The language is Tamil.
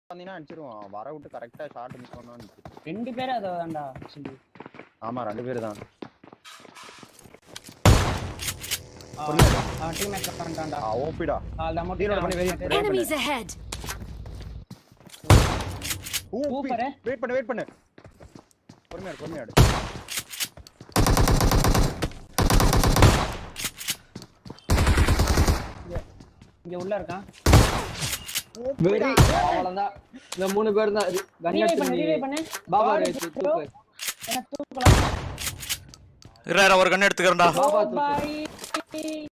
வந்தீங்கன்னா அடிச்சிருவான் வர விட்டு கரெக்டா ஷாட் மிஸ் பண்ணான்னு ரெண்டு பேரும் அதை தான்டா சொல்லி ஆமா ரெண்டு பேர் தான் அவன் டீம் மேட்ச் பண்ணிட்டான்டா ஓபிடா அது Reload பண்ணி வெளிய amount Enemies ahead! OP Super. Wait பண்ணு வெயிட் பண்ணு பொறுமையா இரு, பொறுமையா இரு. இங்க உள்ள இருக்கான் வெரி அவ்வளவுதான் இந்த மூணு பேர் தான் ரீவை பண்ணு ரீவை பண்ணு பாபா Ball ரேஸ் தூக்கு. தூக்கு எனக்கு தூக்கலாம் இரு இரு, ஒரு கண்ணு எடுத்துக்கிறேன்டா பாபா Oh, தூக்கு bye.